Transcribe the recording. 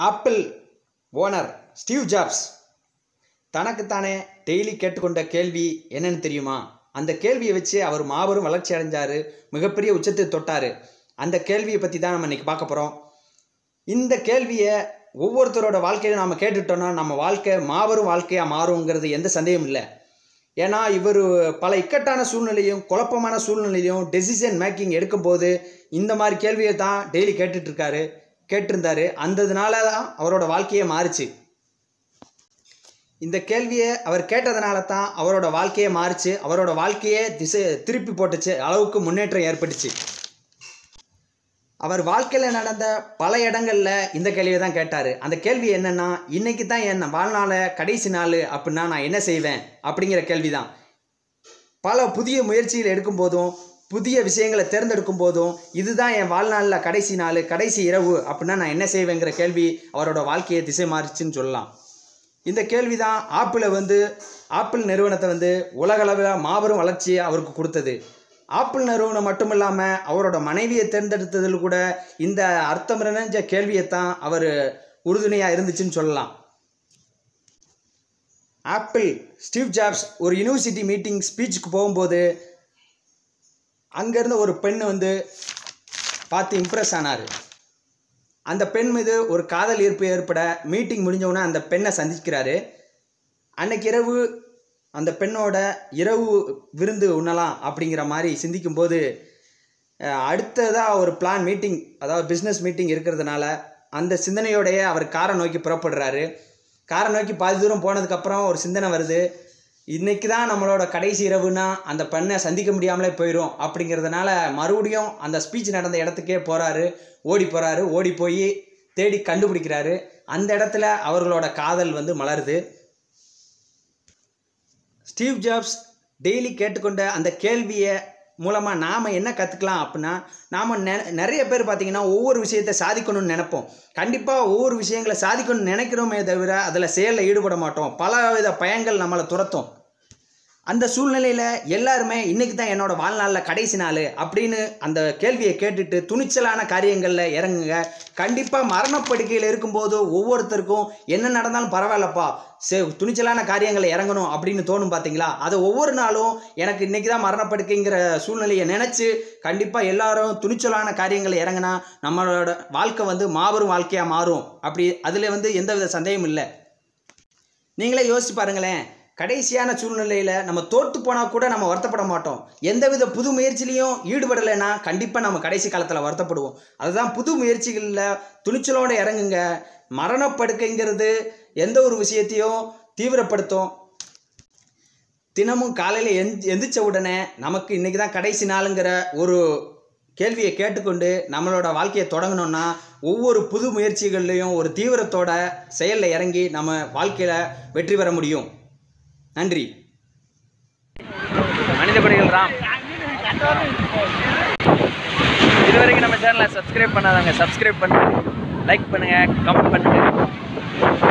apple owner Steve Jobs தனக்குத்தானே daily கேட்டுக்கொண்ட கேள்வி என்னன்னு தெரியுமா அந்த கேள்வியை வச்சு அவர் மாபெரும் வளர்ச்சி அடைஞ்சார் மிகப்பெரிய உச்சத்தை தொட்டார் அந்த கேள்வியை பற்றி தான் நம்ம இன்றைக்கி பார்க்க போகிறோம் இந்த கேள்வியை ஒவ்வொருத்தரோட வாழ்க்கையில நாம் கேட்டுட்டோம்னா நம்ம வாழ்க்கை மாபெரும் வாழ்க்கையாக மாறுங்கிறது எந்த சந்தேகமும் இல்லை ஏன்னா இவர் பல இக்கட்டான சூழ்நிலையும் குழப்பமான சூழ்நிலையும் டெசிஷன் மேக்கிங் எடுக்கும்போது இந்த மாதிரி கேள்வியை தான் டெய்லி கேட்டுட்ருக்காரு கேட்டிருந்தாரு அந்ததுனால தான் அவரோட வாழ்க்கையே மாறுச்சு இந்த கேள்வியை அவர் கேட்டதுனால தான் அவரோட வாழ்க்கையே மாறுச்சு அவரோட வாழ்க்கையே திசை திருப்பி போட்டுச்சு அளவுக்கு முன்னேற்றம் ஏற்பட்டுச்சு அவர் வாழ்க்கையில் நடந்த பல இடங்களில் இந்த கேள்வியை தான் கேட்டார் அந்த கேள்வி என்னென்னா இன்னைக்கு தான் என் வாழ்நாள கடைசி நாள் அப்படின்னா நான் என்ன செய்வேன் அப்படிங்கிற கேள்வி தான் பல புதிய முயற்சிகள் எடுக்கும்போதும் புதிய விஷயங்களை தேர்ந்தெடுக்கும் போதும் இதுதான் என் வாழ்நாளில் கடைசி நாள் கடைசி இரவு அப்படின்னா நான் என்ன செய்வேங்கிற கேள்வி அவரோட வாழ்க்கையை திசை மாறிச்சுன்னு சொல்லலாம் இந்த கேள்வி தான் ஆப்பிளை வந்து ஆப்பிள் நிறுவனத்தை வந்து உலகளவில் மாபெரும் வளர்ச்சியை அவருக்கு கொடுத்தது ஆப்பிள் நிறுவனம் மட்டும் இல்லாமல் அவரோட மனைவியை தேர்ந்தெடுத்ததில் கூட இந்த அர்த்தம் நிறைஞ்ச கேள்வியைத்தான் அவர் உறுதுணையாக இருந்துச்சுன்னு சொல்லலாம் ஆப்பிள் ஸ்டீவ் ஜாப்ஸ் ஒரு யூனிவர்சிட்டி மீட்டிங் ஸ்பீச்சுக்கு போகும்போது அங்கேருந்து ஒரு பெண் வந்து பார்த்து இம்ப்ரெஸ் ஆனார் அந்த பெண் மீது ஒரு காதல் ஈர்ப்பு ஏற்பட மீட்டிங் முடிஞ்சவுடனே அந்த பெண்ணை சந்திக்கிறாரு அன்னைக்கு இரவு அந்த பெண்ணோட இரவு விருந்து உண்ணலாம் அப்படிங்கிற மாதிரி சிந்திக்கும்போது அஹ், அடுத்ததாக ஒரு பிளான் மீட்டிங் அதாவது பிஸ்னஸ் மீட்டிங் இருக்கிறதுனால அந்த சிந்தனையோடையே அவர் காரை நோக்கி புறப்படுறாரு காரை நோக்கி பாதி தூரம் போனதுக்கப்புறம் ஒரு சிந்தனை வருது இன்னைக்கு தான் நம்மளோட கடைசி இரவுனா அந்த பெண்ணை சந்திக்க முடியாமலே போயிடும் அப்படிங்கிறதுனால மறுபடியும் அந்த ஸ்பீச் நடந்த இடத்துக்கே போகிறாரு ஓடி போகிறாரு ஓடி போய் தேடி கண்டுபிடிக்கிறாரு அந்த இடத்துல அவர்களோட காதல் வந்து மலருது ஸ்டீவ் ஜாப்ஸ் டெய்லி கேட்டுக்கொண்ட அந்த கேள்வியை மூலமாக நாம் என்ன கற்றுக்கலாம் அப்படின்னா நாம் நெ நிறைய பேர் பார்த்திங்கன்னா ஒவ்வொரு விஷயத்தை சாதிக்கணும்னு நினைப்போம் கண்டிப்பாக ஒவ்வொரு விஷயங்களை சாதிக்கணும்னு நினைக்கிறோமே தவிர அதில் செயலில் ஈடுபட மாட்டோம் பலவித பயங்கள் நம்மளை துரத்தும் அந்த சூழ்நிலையில் எல்லாருமே இன்றைக்கி தான் என்னோட வாழ்நாளில் கடைசி நாள் அப்படின்னு அந்த கேள்வியை கேட்டுட்டு துணிச்சலான காரியங்களில் இறங்குங்க கண்டிப்பாக மரணப்படுக்கையில் இருக்கும்போது ஒவ்வொருத்தருக்கும் என்ன நடந்தாலும் பரவாயில்லப்பா சே துணிச்சலான காரியங்களை இறங்கணும் அப்படின்னு தோணும் பார்த்தீங்களா அதை ஒவ்வொரு நாளும் எனக்கு இன்றைக்கி தான் மரணப்படுக்கைங்கிற சூழ்நிலையை நினச்சி கண்டிப்பாக எல்லாரும் துணிச்சலான காரியங்களை இறங்கினா நம்மளோட வாழ்க்கை வந்து மாபெரும் வாழ்க்கையாக மாறும் அப்படி அதில் வந்து எந்தவித சந்தேகமும் இல்லை நீங்களே யோசிச்சு பாருங்களேன் கடைசியான சூழ்நிலையில் நம்ம தோற்று போனால் கூட நம்ம வருத்தப்பட மாட்டோம் எந்தவித புது முயற்சிலையும் ஈடுபடலைன்னா கண்டிப்பாக நம்ம கடைசி காலத்தில் வருத்தப்படுவோம் அதுதான் புது முயற்சிகளில் துணிச்சலோடு இறங்குங்க மரணப்படுக்கைங்கிறது எந்த ஒரு விஷயத்தையும் தீவிரப்படுத்தும் தினமும் காலையில் எந் எந்திரிச்ச உடனே நமக்கு இன்றைக்கி தான் கடைசி நாளுங்கிற ஒரு கேள்வியை கேட்டுக்கொண்டு நம்மளோட வாழ்க்கையை தொடங்கணும்னா ஒவ்வொரு புது முயற்சிகள்லையும் ஒரு தீவிரத்தோட செயலில் இறங்கி நம்ம வாழ்க்கையில் வெற்றி பெற முடியும் நன்றி மனிதபடிகள் ராம் இதுவரைக்கும் நம்ம சேனலை சப்ஸ்கிரைப் பண்ணாதாங்க சப்ஸ்கிரைப் பண்ணுங்க லைக் பண்ணுங்க கமெண்ட் பண்ணுங்க